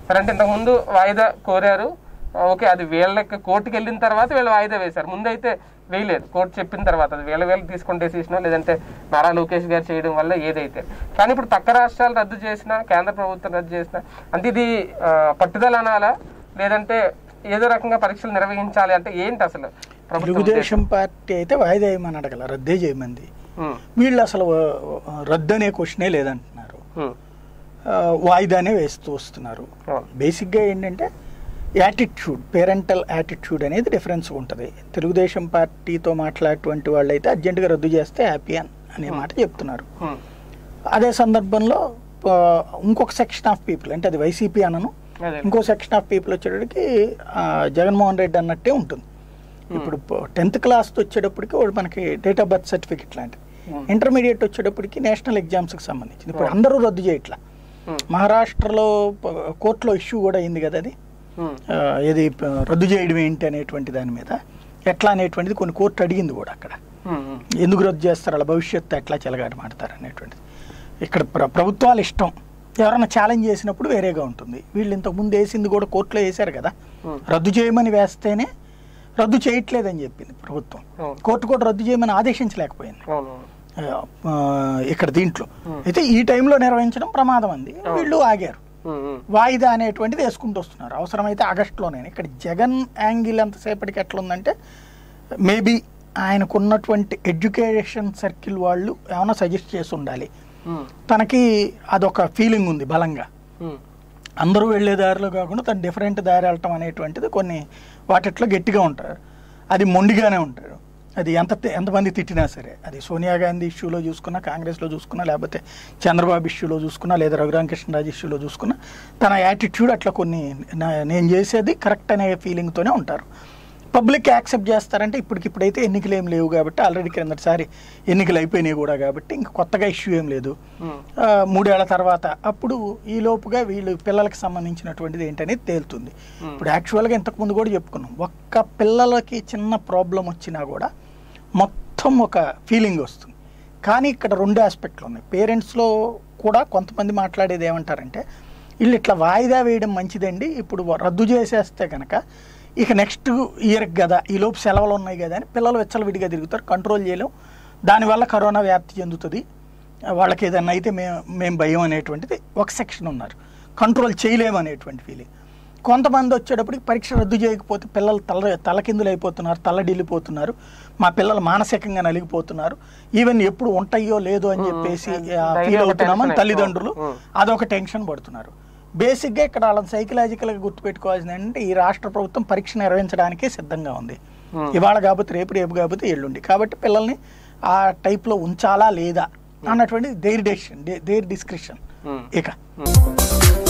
సరే అంటే ఇంతకుముందు వాయిదా కోరారు ఆ, ఓకే అది వీళ్ళకి కోర్టుకి వెళ్ళిన తర్వాత వీళ్ళు వాయిదా వేశారు ముందైతే వేయలేదు కోర్టు చెప్పిన తర్వాత అది వీళ్ళ వీళ్ళు తీసుకుని డెసిషన్ లేదంటే నారా లోకేష్ గారు చేయడం వల్ల ఏదైతే కానీ ఇప్పుడు పక్క రాష్ట్రాలు రద్దు చేసినా కేంద్ర ప్రభుత్వం రద్దు చేసినా అంటే ఇది ఆ, పట్టుదల అనాలా లేదంటే ఏదో రకంగా పరీక్షలు నిర్వహించాలి అంటే ఏంటి అసలు ప్రభుత్వం ఉద్దేశం? తెలుగుదేశం పార్టీ అయితే వాయిదా వేయమని అడగల రద్దే చేయమంది ఉమ్, వీళ్ళు అసలు ఆ, రద్దు అనే క్వశ్చనే లేదంటున్నారు ఉమ్, ఆ, వాయిదానే వేస్తూ వస్తున్నారు అవును. బేసిక్గా ఏంటంటే యాటిట్యూడ్ పేరెంటల్ యాటిట్యూడ్ అనేది డిఫరెన్స్ ఉంటుంది తెలుగుదేశం పార్టీతో మాట్లాడేటువంటి వాళ్ళు అయితే అర్జెంటుగా రద్దు చేస్తే హ్యాపీ అని అనే మాట చెప్తున్నారు ఉమ్, అదే సందర్భంలో ఆ, ఇంకొక సెక్షన్ ఆఫ్ పీపుల్ అంటే అది వైసీపీ అనను అదే ఇంకో సెక్షన్ ఆఫ్ పీపుల్ వచ్చేటప్పటికి ఆ, జగన్మోహన్ రెడ్డి అన్నట్టే ఉంటుంది ఇప్పుడు టెన్త్ క్లాస్ వచ్చేటప్పటికి వాడు మనకి డేట్ ఆఫ్ బర్త్ సర్టిఫికెట్ లాంటిది Hmm. ఇంటర్మీడియట్ వచ్చేటప్పటికి నేషనల్ ఎగ్జామ్స్కి సంబంధించింది ఇప్పుడు అందరూ రద్దు చేయట్లా ఉమ్, మహారాష్ట్రలో ప- కోర్టులో ఇష్యూ కూడా అయింది కదా అది ఉమ్, ఆ, ఇది ప- రద్దు చేయడం ఏంటి అనేటువంటి దాని మీద ఎట్లా అనేటువంటిది కొన్ని కోర్టు అడిగింది కూడా అక్కడ ఉమ్, ఉమ్, ఎందుకు రద్దు చేస్తారు అలా భవిష్యత్తు ఎట్లా చెలగాట మాడతారు అనేటువంటిది ఇక్కడ ప్ర ప్రభుత్వాలు ఇష్టం ఎవరైనా ఛాలెంజ్ చేసినప్పుడు వేరేగా ఉంటుంది వీళ్ళు ఇంతకు ముందు వేసింది కూడా కోర్టులో వేశారు కదా ఉమ్, రద్దు చేయమని వేస్తేనే రద్దు చేయట్లేదని చెప్పింది ప్రభుత్వం అవును కోర్టు కూడా రద్దు చేయమని ఆదేశించలేకపోయింది అవును ఆ, ఆ, ఇక్కడ దీంట్లో Hmm. అయితే ఈ టైంలో నిర్వహించడం ప్రమాదం అంది వీళ్ళు ఆగారు ఉమ్, ఉమ్, వాయిదా అనేటువంటిది వేసుకుంటూ వస్తున్నారు అవసరమైతే ఆగస్టులోనే ఇక్కడ జగన్ యాంగిల్ ఎంతసేపటికి ఎట్లా ఉందంటే మేబీ ఆయనకున్నటువంటి ఎడ్యుకేషన్ సర్కిల్ వాళ్ళు ఏమైనా సజెస్ట్ చేసి ఉండాలి ఉమ్, తనకి అదొక ఫీలింగ్ ఉంది బలంగా ఉమ్, అందరూ వెళ్ళే దారిలో కాకుండా తను డిఫరెంట్ దారి వెళ్ళటం అనేటువంటిది కొన్ని వాటిట్లో గట్టిగా ఉంటారు అది మొండిగానే ఉంటారు అది ఎంత ఎంతమంది తిట్టినా సరే అది సోనియా గాంధీ ఇష్యూలో చూసుకున్నా కాంగ్రెస్లో చూసుకున్నా లేకపోతే చంద్రబాబు ఇష్యూలో చూసుకున్నా లేదా రఘురామకృష్ణరాజు ఇష్యూలో చూసుకున్నా తన యాటిట్యూడ్ అట్లా కొన్ని నా- నేను చేసేది కరెక్ట్ అనే ఫీలింగ్తోనే ఉంటారు పబ్లిక్ యాక్సెప్ట్ చేస్తారంటే ఇప్పటికిప్పుడైతే ఎన్నికలు ఏం లేవు కాబట్టి ఆల్రెడీ క్రిందటిసారి ఎన్నికలు అయిపోయినాయి కూడా కాబట్టి ఇంక కొత్తగా ఇష్యూ ఏం లేదు ఉమ్, ఆ, మూడేళ్ల తర్వాత అప్పుడు ఈ లోపుగా వీళ్ళు పిల్లలకి సంబంధించినటువంటిది ఏంటనేది తేలుతుంది Hmm. ఇప్పుడు యాక్చువల్గా ఇంతకుముందు కూడా చెప్పుకున్నాం ఒక్క పిల్లలకి చిన్న ప్రాబ్లం వచ్చినా కూడా మొత్తం ఒక ఫీలింగ్ వస్తుంది కానీ ఇక్కడ రెండు ఆస్పెక్ట్లు ఉన్నాయి పేరెంట్స్లో కూడా కొంతమంది మాట్లాడేది ఏమంటారంటే వీళ్ళు ఇట్లా వాయిదా వేయడం మంచిదండి ఇప్పుడు రద్దు చేసేస్తే కనుక ఇక నెక్స్ట్ ఇయర్కి కదా ఈ లోపు సెలవులు ఉన్నాయి కదా అని పిల్లలు విచ్చలవిడిగా తిరుగుతారు కంట్రోల్ చేయలేం దానివల్ల కరోనా వ్యాప్తి చెందుతుంది వాళ్ళకి ఏదన్నా అయితే మేము మేము భయం అనేటువంటిది ఒక సెక్షన్ ఉన్నారు కంట్రోల్ చేయలేము అనేటువంటి ఫీలింగ్ కొంతమంది వచ్చేటప్పటికి పరీక్ష రద్దు చేయకపోతే పిల్లలు తల తలకిందులు అయిపోతున్నారు తల్లడిల్లిపోతున్నారు మా పిల్లలు మానసికంగా నలిగిపోతున్నారు ఈవెన్ ఎప్పుడు ఉంటాయో లేదో అని చెప్పేసి ధైర్యం ఫీల్ ఒక అవుతున్నామని టెన్షన్ తల్లిదండ్రులు ఎక్కువ. అదొక టెన్షన్ పడుతున్నారు బేసిక్గా ఇక్కడ వాళ్ళని సైకలాజికల్గా గుర్తుపెట్టుకోవాల్సింది ఏంటంటే ఈ రాష్ట్ర ప్రభుత్వం పరీక్ష నిర్వహించడానికే సిద్ధంగా ఉంది Hmm. ఇవాళ కాకపోతే రేపు రేపు కాకపోతే ఎల్లుండి కాబట్టి పిల్లల్ని ఆ టైప్లో ఉంచాలా లేదా అన్నటువంటి their decision their description um, ఇక ఉమ్.